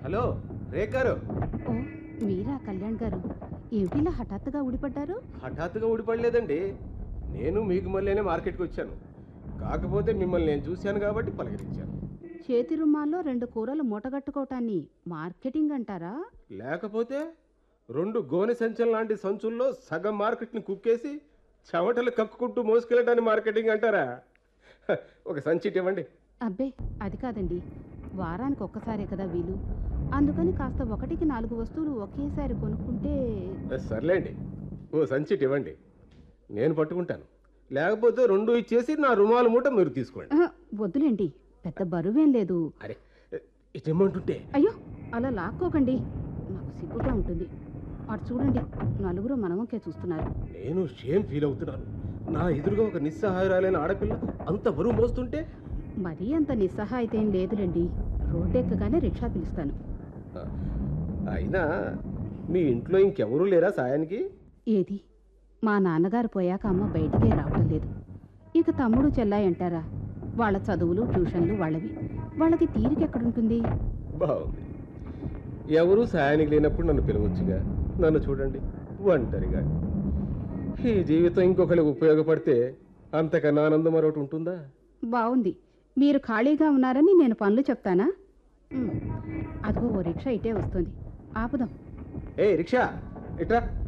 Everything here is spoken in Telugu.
హలో రేఖారు ఓ మీరా కళ్యాణ్ గారు ఏమిటిలా హఠాత్తుగా ఊడిపడ్డారు హఠాత్తుగా ఊడిపడలేదండి నేను మీకు మళ్ళీనే మార్కెట్కి వచ్చాను కాకపోతే మిమ్మల్ని నేను చూశాను కాబట్టి పలకరించాను చేతి రుమాల్లో రెండు కూరలు మూటగట్టుకోవటాన్ని మార్కెటింగ్ అంటారా లేకపోతే రెండు గోనె సంచుల లాంటి సంచుల్లో సగం మార్కెట్ని కుక్కేసి చెమటలు కక్కుకుంటూ మోసుకెళ్ళటాన్ని మార్కెటింగ్ అంటారా హ, ఒక సంచి ఇటు ఇవ్వండి అబ్బే అది కాదండి వారానికి ఒక్కసారే కదా వీలు అందుకని కాస్త ఒకటికి నాలుగు వస్తువులు ఒకేసారి కొనుక్కుంటే సర్లేండి ఓ సంచి ఇటు ఇవ్వండి నేను పట్టుకుంటాను లేకపోతే రెండు ఇచ్చేసి నా రుమాలు మూట మీరు తీసుకోండి ఆహా, వద్దులేండి పెద్ద బరువేం లేదు అరే ఇటు ఇమ్మంటుంటే అయ్యో అలా లాక్కోకండి నాకు సిగ్గుగా ఉంటుంది అటు చూడండి నలుగురు మనవంకే చూస్తున్నారు నేను షేమ్ ఫీల్ అవుతున్నాను నా ఎదురుగా ఒక నిస్సహాయురాలైన ఆడపిల్ల అంత బరువు మోస్తుంటే మరీ అంత నిస్సహాయత ఏం లేదులేండి రోడ్డెక్కగానే రిక్షా పిలుస్తాను ఆ, అయినా మీ ఇంట్లో ఇంకెవరూ లేరా సాయానికి ఏది మా నాన్నగారు పోయాక అమ్మ బయటికే రావడం లేదు ఇక తమ్ముడు చెల్లాయి అంటారా వాళ్ళ చదువులు ట్యూషన్లు వాళ్ళవి వాళ్ళకి తీరికెక్కడుంటుంది బాగుంది ఎవరూ సాయానికి లేనప్పుడు నన్ను పిలవచ్చుగా నన్ను చూడండి ఒంటరిగా ఈ జీవితం ఇంకొకరికి ఉపయోగపడితే అంతకన్నా ఆనందం మరొకటి ఉంటుందా బాగుంది మీరు ఖాళీగా ఉన్నారని నేను పనులు చెప్తానా ఉమ్, అదిగో ఓ రిక్షా ఇటే వస్తుంది ఆపుదాం ఏ రిక్షా ఇట్రా